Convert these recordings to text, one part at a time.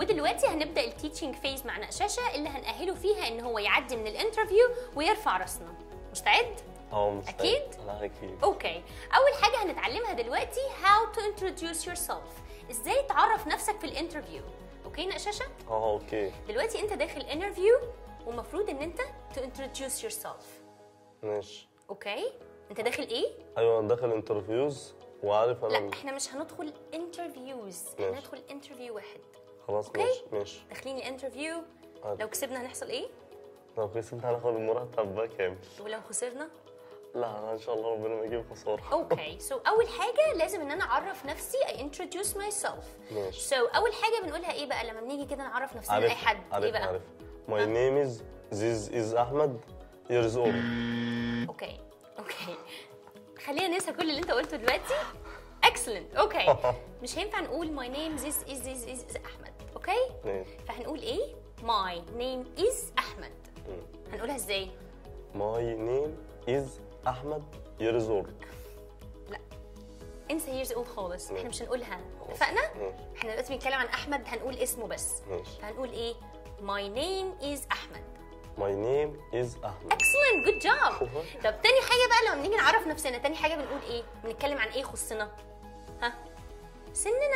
ودلوقتي هنبدا التيتشنج فيز مع نقششه اللي هنأهله فيها ان هو يعدي من الانترفيو ويرفع راسنا مستعد اه مستعد. أكيد؟ لا اكيد اوكي اول حاجه هنتعلمها دلوقتي how to introduce yourself ازاي تعرف نفسك في الانترفيو اوكي نقششه اه اوكي دلوقتي انت داخل انترفيو ومفروض ان انت to introduce yourself ماشي اوكي انت داخل ايه ايوه أنا داخل انترفيوز وعارف انا لا احنا مش هندخل انترفيوز احنا ماشي. هندخل انترفيو واحد خلاص أوكي. ماشي ماشي داخلين الانترفيو عارف. لو كسبنا هنحصل ايه لو كسبت هناخد المرتب بقى كامل ولو خسرنا لا انا ان شاء الله ربنا ما يجيب خساره اوكي سو اول حاجه لازم ان انا اعرف نفسي I introduce myself ماشي. سو اول حاجه بنقولها ايه بقى لما بنيجي كده نعرف نفسنا لاي عارف حد عارف ايه بقى عارف My name is This is Ahmed years old اوكي اوكي خلينا ننسى كل اللي انت قلته دلوقتي اكسلنت اوكي مش هينفع نقول my name is is is is, is احمد اوكي ماشي فهنقول ايه my name is احمد هنقولها ازاي My name is Ahmed years old لا انسى years old خالص احنا ماشي. مش هنقولها خلاص. اتفقنا ماشي. احنا دلوقتي بنتكلم عن احمد هنقول اسمه بس ماشي. فهنقول ايه my name is احمد My name is Ahmed excellent good job طب تاني حاجه بقى لما بنيجي نعرف نفسنا تاني حاجه بنقول ايه بنتكلم عن ايه يخصنا ها سننا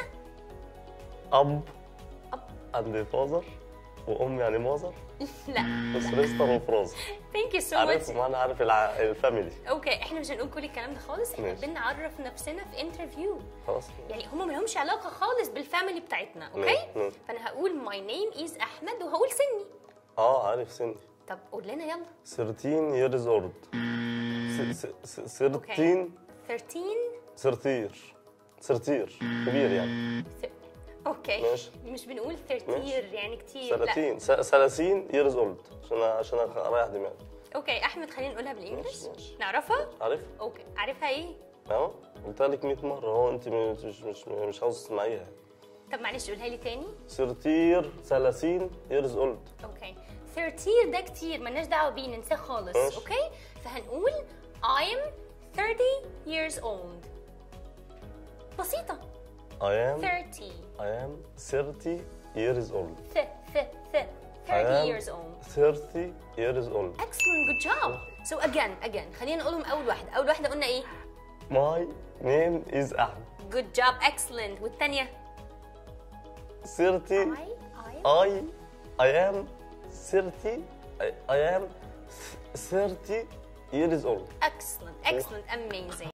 أب أب. and father وأم يعني ماذر لا وسليستر وفرازر ثانك يو سو عارف ماتش ما أنا عارف الع... الفاميلي اوكي احنا مش هنقول كل الكلام ده خالص احنا ماشي. بنعرف نفسنا في انترفيو خلاص يعني هم ما لهمش علاقه خالص بالفاميلي بتاعتنا اوكي ماشي، ماشي. فانا هقول ماي نيم از احمد وهقول سني اه عارف سني طب قول لنا يلا 13 years old س- س- س- 13 13 13 13 كبير يعني ث- اوكي ماشي. مش بنقول 13 ماشي. يعني كتير لا 30 س- 30 years old عشان عشان اريح دماغي اوكي احمد خلينا نقولها بالانجلش ماشي، ماشي. نعرفها عارف؟ اوكي عارفها ايه اهو قلتها لك 100 مره هو انت مش مش مش, مش عاوز تسمعيها طب معلش قولها لي تاني 13 30 years old اوكي 13 ده كتير مالناش دعوه بيه ننساه خالص ماشي. اوكي فهنقول I'm 30 years old بسيطه I am 30 I am 30 years old ث ث ث 30 I am years old 30 years old excellent good job so again again خلينا نقولهم اول واحده اول واحده قلنا ايه My name is Ahmed good job excellent والثانيه 30 I I I I am 30 I, I am 30 years old excellent excellent amazing